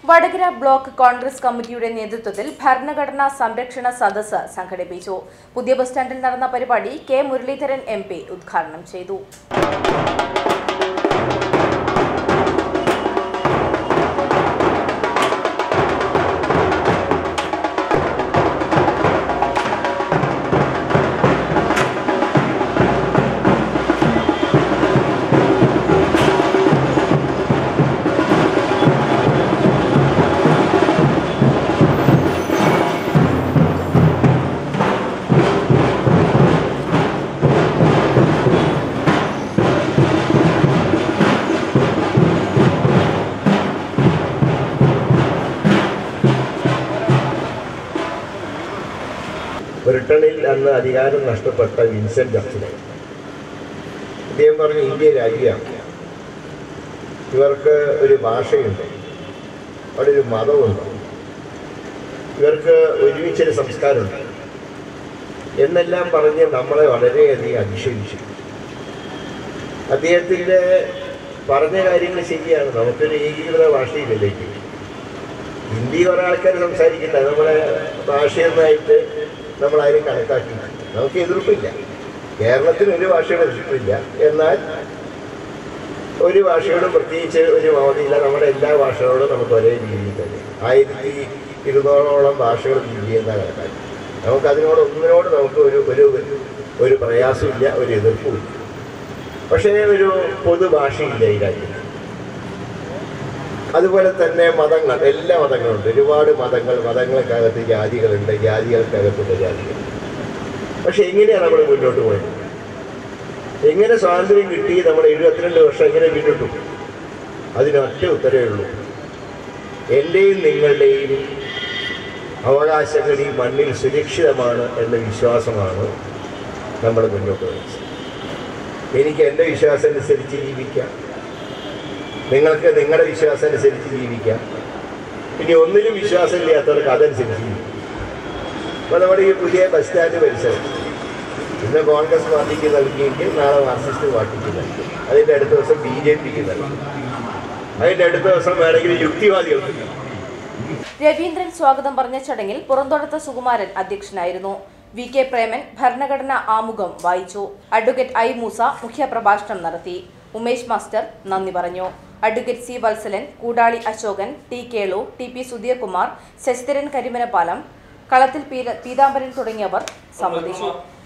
Vadakara block Congress കമ്മിറ്റിയുടെ നേതൃത്വത്തിൽ ഭരണഘടനാ സംരക്ഷണ സദസ്സ് സംഘടിപ്പിച്ചു പുതിയ ബസ് സ്റ്റാൻഡിൽ നടന്ന പരിപാടി കെ മുരളീധരൻ എം പി ഉദ്ഘാടനം ചെയ്തു ബ്രിട്ടനിൽ അന്ന് അധികാരം നഷ്ടപ്പെട്ട വിൻസെന്റ് ചർച്ചിലെ അദ്ദേഹം പറഞ്ഞു ഇന്ത്യ രാജ്യമാണ് ഇവർക്ക് ഒരു ഭാഷയുണ്ട് അവിടെ ഒരു മതമുണ്ട് ഇവർക്ക് ഒരുമിച്ചൊരു സംസ്കാരമുണ്ട് എന്നെല്ലാം പറഞ്ഞ് നമ്മളെ വളരെയധികം അധിക്ഷേപിച്ചു അദ്ദേഹത്തിൻ്റെ പറഞ്ഞ കാര്യങ്ങൾ ശരിയാണ് നമുക്കൊരു ഏകീകൃത ഭാഷയിലേക്ക് ഹിന്ദി കുറേ ആൾക്കാർ സംസാരിക്കില്ല നമ്മുടെ ഭാഷയൊന്നായിട്ട് നമ്മളാരും കണക്കാക്കി നമുക്ക് എതിർപ്പില്ല കേരളത്തിന് ഒരു ഭാഷയുടെ എതിർപ്പില്ല എന്നാൽ ഒരു ഭാഷയോടും പ്രത്യേകിച്ച് ഒരു മമതയില്ല നമ്മുടെ എല്ലാ ഭാഷകളോടും നമുക്ക് ഒരേ രീതിയിൽ തന്നെ ആയിരത്തി ഇരുന്നൂറോളം ഭാഷകൾ ചെയ്യുന്ന കണക്കാക്കി നമുക്കതിനോട് ഒന്നിനോട് നമുക്ക് ഒരു ഒരു ഒരു പ്രയാസമില്ല ഒരു എതിർപ്പുമില്ല പക്ഷേ ഒരു പൊതുഭാഷയില്ല ഈ രാജ്യത്ത് അതുപോലെ തന്നെ മതങ്ങൾ എല്ലാ മതങ്ങളുണ്ട് ഒരുപാട് മതങ്ങൾ മതങ്ങൾക്കകത്ത് ജാതികളുണ്ട് ജാതികൾക്കകത്തുള്ള ജാതികൾ പക്ഷെ എങ്ങനെയാണ് നമ്മൾ മുന്നോട്ട് പോയത് എങ്ങനെ സ്വാതന്ത്ര്യം കിട്ടി നമ്മൾ എഴുപത്തിരണ്ട് വർഷം എങ്ങനെ പിന്നിട്ടു അതിനൊറ്റ ഉത്തരവേ ഉള്ളൂ എൻ്റെയും നിങ്ങളുടെയും അവകാശങ്ങൾ ഈ മണ്ണിൽ സുരക്ഷിതമാണ് എന്ന വിശ്വാസമാണ് നമ്മൾ മുന്നോട്ട് വെച്ചത് എനിക്ക് എൻ്റെ വിശ്വാസം അനുസരിച്ച് ജീവിക്കാം നിങ്ങൾക്ക് നിങ്ങളുടെ വിശ്വാസം അനുസരിച്ച് ജീവിക്കാം ഇനി ഒന്നിലും വിശ്വാസമില്ലാത്തവർക്ക് അതനുസരിച്ച് ജീവിക്കാം അപ്പോൾ നമ്മുടെ ഈ പുതിയ ബസ് സ്റ്റാൻഡ് പരിസരം ഇന്ന് കോൺഗ്രസ് പാർട്ടിക്ക് നൽകിയെങ്കിൽ നാളെ മാർക്സിസ്റ്റ് പാർട്ടിക്ക് നൽകും അതിൻ്റെ അടുത്ത ദിവസം ബി ജെ പിക്ക് നൽകും അതിൻ്റെ അടുത്ത ദിവസം വേണമെങ്കിൽ യുക്തിവാദികൾക്ക് നൽകും. രവീന്ദ്രൻ സ്വാഗതം പറഞ്ഞ ചടങ്ങിൽ പുറന്തോടത്ത് സുകുമാരൻ അധ്യക്ഷനായിരുന്നു വി കെ പ്രേമൻ ഭരണഘടനാ ആമുഖം വായിച്ചു അഡ്വക്കേറ്റ് ഐ മൂസ മുഖ്യപ്രഭാഷണം നടത്തി ഉമേഷ് മാസ്റ്റർ നന്ദി പറഞ്ഞു advocate C Vatsalan Koodali Ashokan T Kelu T P Sudheerkumar Sasidharan Karimanapalam Kalathil പീര- പീതാംബരൻ തുടങ്ങിയവർ സംബന്ധിച്ചു